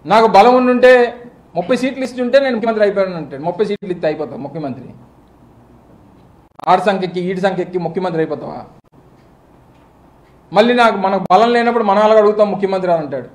నాకు బలం ఉండుంటే ముప్పై సీట్లు ఇస్తుంటే నేను ముఖ్యమంత్రి అయిపోయాను అంటాడు ముప్పై సీట్లు ఇస్తే అయిపోతావు ముఖ్యమంత్రి ఆడి సంఖ్యకి ఈడి సంఖ్యకి ముఖ్యమంత్రి అయిపోతావా మళ్ళీ నాకు మనకు బలం లేనప్పుడు మనం అలాగ అడుగుతాం ముఖ్యమంత్రి అని అంటాడు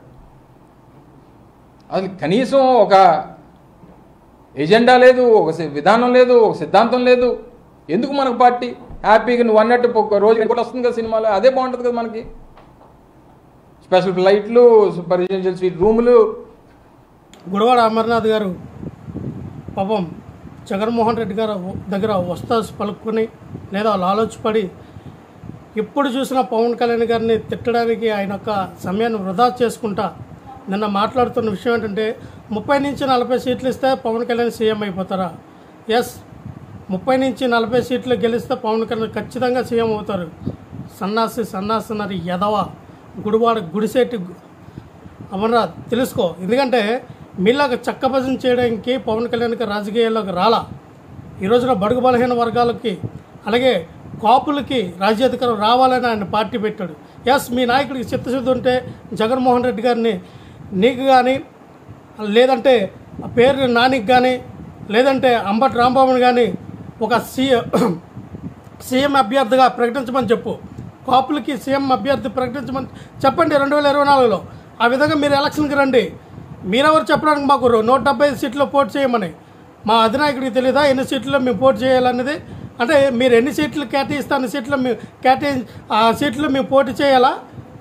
అసలు కనీసం ఒక ఎజెండా లేదు ఒక సి- విధానం లేదు ఒక సిద్ధాంతం లేదు ఎందుకు మనకు పార్టీ హ్యాపీగా నువ్వు అన్నట్టు ఒక రోజు కూడా వస్తుంది కదా సినిమాలో అదే బాగుంటుంది కదా మనకి స్పెషల్ ఫ్లైట్లు రెసిడెన్షియల్ స్వీట్ రూములు గుడివాడ అమర్నాథ్ గారు పాపం జగన్మోహన్ రెడ్డి గారు దగ్గర వస్తాస్ పలుకుని లేదా లాలోచిపడి ఎప్పుడు చూసినా పవన్ కళ్యాణ్ గారిని తిట్టడానికి ఆయన యొక్క సమయాన్ని వృధా చేసుకుంటా నిన్న మాట్లాడుతున్న విషయం ఏంటంటే ముప్పై నుంచి నలభై సీట్లు ఇస్తే పవన్ కళ్యాణ్ సీఎం అయిపోతారా ఎస్ ముప్పై నుంచి నలభై సీట్లు గెలిస్తే పవన్ కళ్యాణ్ ఖచ్చితంగా సీఎం అవుతారు సన్నాసి సన్నాసి అన్నారు ఎదవ గుడివాడ గుడిసేటి అమర్నాథ్ తెలుసుకో ఎందుకంటే మీలాగా చక్కభజన చేయడానికి పవన్ కళ్యాణ్కి రాజకీయాల్లోకి రాలా ఈ రోజున బడుగు బలహీన వర్గాలకి అలాగే కాపులకి రాజ్యాధికారం రావాలని ఆయన పార్టీ పెట్టాడు ఎస్ మీ నాయకుడికి చిత్తశుద్ధి ఉంటే జగన్మోహన్ రెడ్డి గారిని నీకు కానీ లేదంటే ఆ పేరు నానికి కానీ లేదంటే అంబటి రాంబాబుని కానీ ఒక సీఎం సీఎం అభ్యర్థిగా ప్రకటించమని చెప్పు కాపులకి సీఎం అభ్యర్థి ప్రకటించమని చెప్పండి రెండు వేల ఇరవై నాలుగులో ఆ విధంగా మీరు ఎలక్షన్కి రండి మీరెవరు చెప్పడానికి మాకు రో- నూట డెబ్బై ఐదు సీట్లో పోటీ చేయమని మా అధినాయకుడికి తెలియదా ఎన్ని సీట్లలో మేము పోటీ చేయాలనేది అంటే మీరు ఎన్ని సీట్లు కేటాయిస్తే అన్ని సీట్లు మేము కేటాయి ఆ సీట్లు మేము పోటీ చేయాలా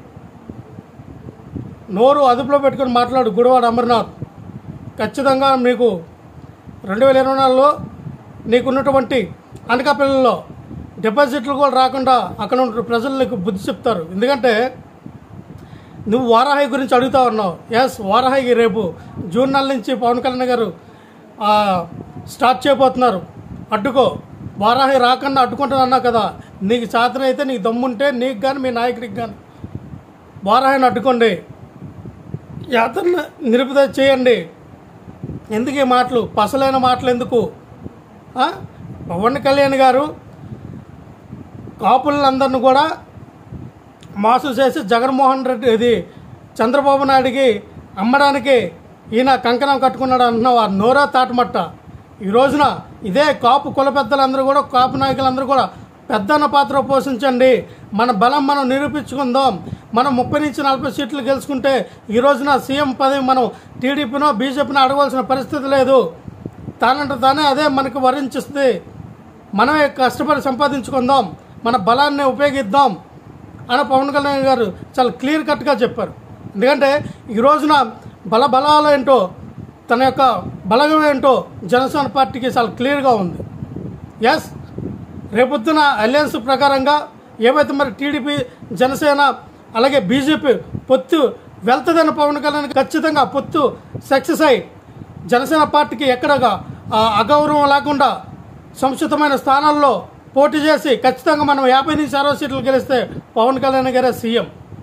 నోరు అదుపులో పెట్టుకొని మాట్లాడు గుడివాడ అమర్నాథ్ ఖచ్చితంగా మీకు రెండు వేల ఇరవై నాలుగులో నీకున్నటువంటి అనకాపల్లిలో డిపాజిట్లు కూడా రాకుండా అక్కడ ఉన్న ప్రజలు నీకు బుద్ధి చెప్తారు ఎందుకంటే నువ్వు వారాహి గురించి అడుగుతా ఉన్నావు ఎస్ వారాహి రేపు జూన్ నెల నుంచి పవన్ కళ్యాణ్ గారు ఆ, స్టార్ట్ చేయబోతున్నారు అడ్డుకో వారాహి రాకుండా అడ్డుకుంటాను అన్నావు కదా నీకు చేతనైతే నీకు దమ్ముంటే నీకు కానీ మీ నాయకుడికి కానీ వారాహిని అడ్డుకోండి యాత్రను నిలుపుదల చేయండి ఎందుకు ఈ మాటలు పసలైన మాటలు ఎందుకు ఆ? పవన్ కళ్యాణ్ గారు కాపులందరిని కూడా మోసం చేసి జగన్మోహన్ రెడ్డి ఇది చంద్రబాబు నాయుడికి అమ్మడానికి ఈయన కంకణం కట్టుకున్నాడు అంటున్నావు ఆ నోరా తాటమట్ట ఈ రోజున ఇదే కాపు కుల పెద్దలందరూ కూడా కాపు నాయకులందరూ కూడా పెద్దన్న పాత్ర పోషించండి మన బలం మనం నిరూపించుకుందాం మనం ముప్పై నుంచి నలభై సీట్లు గెలుచుకుంటే ఈ రోజున సీఎం పదవి మనం టీడీపీనో బీజేపీనో అడగవలసిన పరిస్థితి లేదు తానంట తానే అదే మనకు వరించిస్తుంది మనమే కష్టపడి సంపాదించుకుందాం మన బలాన్ని ఉపయోగిద్దాం అని పవన్ కళ్యాణ్ గారు చాలా క్లియర్ కట్గా చెప్పారు ఎందుకంటే ఈ రోజున బల బలాలు ఏంటో తన యొక్క బలగం ఏంటో జనసేన పార్టీకి చాలా క్లియర్గా ఉంది ఎస్ రేపొద్దున అలయన్స్ ప్రకారంగా ఏవైతే మరి టీడీపీ జనసేన అలాగే బీజేపీ పొత్తు వెళ్తుందని పవన్ కళ్యాణ్ ఖచ్చితంగా ఆ పొత్తు సక్సెస్ అయి జనసేన పార్టీకి ఎక్కడగా ఆ అగౌరవం లేకుండా సంస్కృతమైన స్థానాల్లో పోటీ చేసి ఖచ్చితంగా మనం యాభై నుంచి అరవై సీట్లు గెలిస్తే పవన్ కళ్యాణ్ గారే సీఎం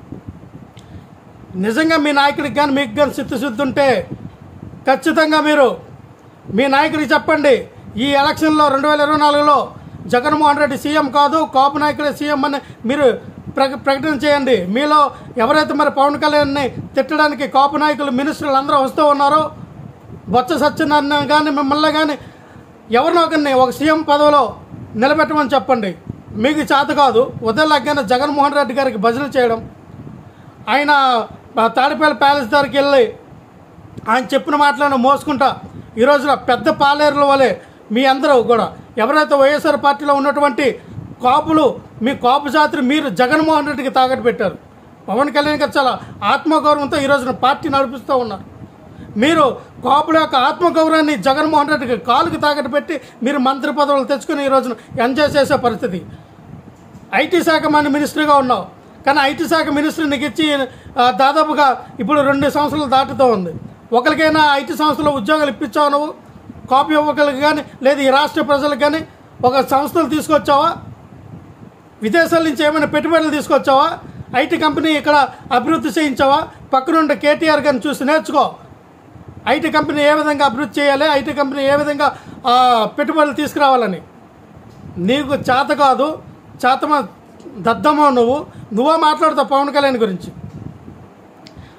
నిజంగా మీ నాయకుడికి కానీ మీకు కానీ చిత్తశుద్ధి ఉంటే ఖచ్చితంగా మీరు మీ నాయకుడికి చెప్పండి ఈ ఎలక్షన్లో రెండు వేల ఇరవై నాలుగులో జగన్మోహన్ రెడ్డి సీఎం కాదు కాపు నాయకుడే సీఎం అని మీరు ప్రక ప్రకటన చేయండి మీలో ఎవరైతే మరి పవన్ కళ్యాణ్ని తిట్టడానికి కాపు నాయకులు మినిస్టర్లు అందరూ వస్తూ ఉన్నారో బొత్స సత్యనారాయణ కానీ మిమ్మల్ని కానీ ఎవరినో ఒకరిని ఒక సీఎం పదవిలో నిలబెట్టమని చెప్పండి మీకు చేత కాదు ఉదయం లగ్గానే జగన్మోహన్ రెడ్డి గారికి భజన చేయడం ఆయన ఆ తాడిపల్లి ప్యాలెస్ దగ్గరికి వెళ్ళి ఆయన చెప్పిన మాటలను మోసుకుంటా ఈ రోజున పెద్ద పాలేరుల వలె మీ అందరూ కూడా ఎవరైతే వైఎస్ఆర్ పార్టీలో ఉన్నటువంటి కాపులు మీ కాపు జాతిని మీరు జగన్మోహన్ రెడ్డికి తాకట్టు పెట్టారు పవన్ కళ్యాణ్ గారు చాలా ఆత్మగౌరవంతో ఈ రోజున పార్టీ నడిపిస్తూ ఉన్నారు మీరు కాపుల యొక్క ఆత్మగౌరవాన్ని జగన్మోహన్ రెడ్డికి కాలుకి తాకట్టు పెట్టి మీరు మంత్రి పదవులు తెచ్చుకుని ఈ రోజున ఎంజాయ్ చేసే పరిస్థితి ఐటీ శాఖ మన మినిస్టర్గా ఉన్నావు కానీ ఐటీ శాఖ మినిస్టర్ నీకు ఇచ్చి ఆ, దాదాపుగా ఇప్పుడు రెండు సంవత్సరాలు దాటుతూ ఉంది ఒకరికైనా ఐటీ సంస్థలో ఉద్యోగాలు ఇప్పించావు నువ్వు కాపీ యువకులకు కానీ లేదా ఈ రాష్ట్ర ప్రజలకు కానీ ఒక సంస్థలు తీసుకొచ్చావా విదేశాల నుంచి ఏమైనా పెట్టుబడులు తీసుకొచ్చావా ఐటీ కంపెనీ ఇక్కడ అభివృద్ధి చేయించావా పక్కనుండే కేటీఆర్ గారిని చూసి నేర్చుకో ఐటీ కంపెనీ ఏ విధంగా అభివృద్ధి చేయాలి ఐటీ కంపెనీ ఏ విధంగా ఆ, పెట్టుబడులు తీసుకురావాలని నీకు చేత కాదు చేతమ దద్దమో నువ్వు నువ్వే మాట్లాడతావు పవన్ కళ్యాణ్ గురించి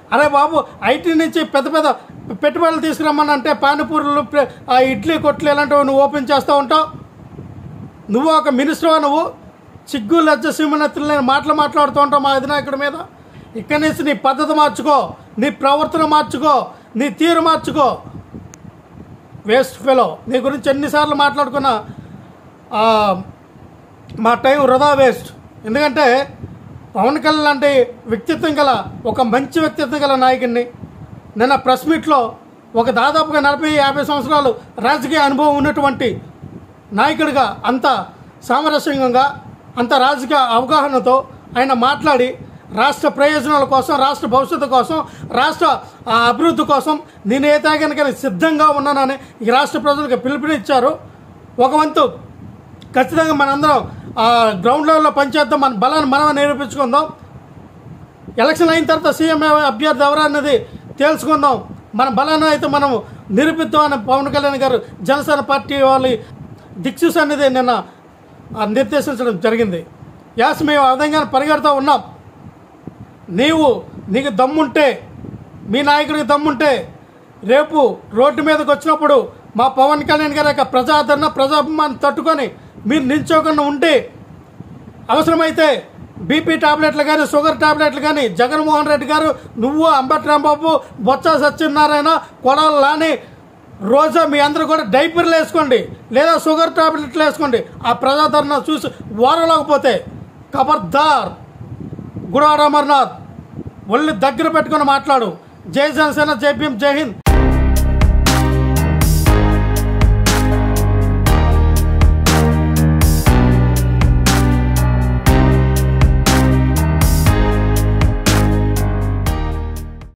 అరే బాబు ఐటీ నుంచి పెద్ద పెద్ద పెట్టుబడులు తీసుకురమ్మని అంటే పానీపూరులు ప్ర- ఆ ఇడ్లీ కొట్లు ఇలాంటివి నువ్వు ఓపెన్ చేస్తూ ఉంటావు నువ్వు ఒక మినిస్టర్ నువ్వు సిగ్గు లజ్జ సింహనెత్తులు లేని మాటలు మాట్లాడుతూ ఉంటావు మా అధినాయకుడి మీద ఇక్కడి నుంచి నీ పద్ధతి మార్చుకో నీ ప్రవర్తన మార్చుకో నీ తీరు మార్చుకో వేస్ట్ ఫెలో నీ గురించి ఎన్నిసార్లు మాట్లాడుకున్నా ఆ, మా టైం వృధా వేస్ట్ ఎందుకంటే పవన్ కళ్యాణ్ లాంటి వ్యక్తిత్వం గల ఒక మంచి వ్యక్తిత్వం గల నాయకుడిని నిన్న ప్రెస్ మీట్లో ఒక దాదాపుగా నలభై యాభై సంవత్సరాలు రాజకీయ అనుభవం ఉన్నటువంటి నాయకుడిగా అంత సామరస్యంగా అంత రాజకీయ అవగాహనతో ఆయన మాట్లాడి రాష్ట్ర ప్రయోజనాల కోసం రాష్ట్ర భవిష్యత్తు కోసం రాష్ట్ర ఆ, అభివృద్ధి కోసం నేను ఏ తాగానికైనా సిద్ధంగా ఉన్నానని ఈ రాష్ట్ర ప్రజలకు పిలుపునిచ్చారు ఒక వంతు ఖచ్చితంగా మనందరం ఆ, గ్రౌండ్ లెవెల్లో పనిచేద్దాం మన బలాన్ని మనం నిరూపించుకుందాం ఎలక్షన్ అయిన తర్వాత సీఎం అభ్యర్థి ఎవరన్నది తేల్చుకుందాం మన బలాన్ని అయితే మనం నిరూపిద్దామని పవన్ కళ్యాణ్ గారు జనసేన పార్టీ వాళ్ళ దిక్సూస్ అనేది నిన్న ఆ, నిర్దేశించడం జరిగింది యాస్ మేము ఆ విధంగా పరిగెడుతూ ఉన్నాం నీవు నీకు దమ్ముంటే మీ నాయకుడికి దమ్ముంటే రేపు రోడ్డు మీదకి వచ్చినప్పుడు మా పవన్ కళ్యాణ్ గారి యొక్క ప్రజాదరణ ప్రజాభిమానం తట్టుకొని మీరు నిల్చోకుండా ఉంటే అవసరమైతే బీపీ టాబ్లెట్లు కానీ షుగర్ టాబ్లెట్లు కానీ జగన్మోహన్ రెడ్డి గారు నువ్వు అంబటి రాంబాబు బొత్స సత్యనారాయణ కొడాల లాని రోజా మీ అందరూ కూడా డైపర్లు వేసుకోండి లేదా షుగర్ టాబ్లెట్లు వేసుకోండి ఆ ప్రజాదరణ చూసి ఓరలేకపోతే ఖబర్దార్ గుడార అమర్నాథ్ ఒళ్ళు దగ్గర పెట్టుకొని మాట్లాడు జై జనసేన జై భీమ్ జై హింద్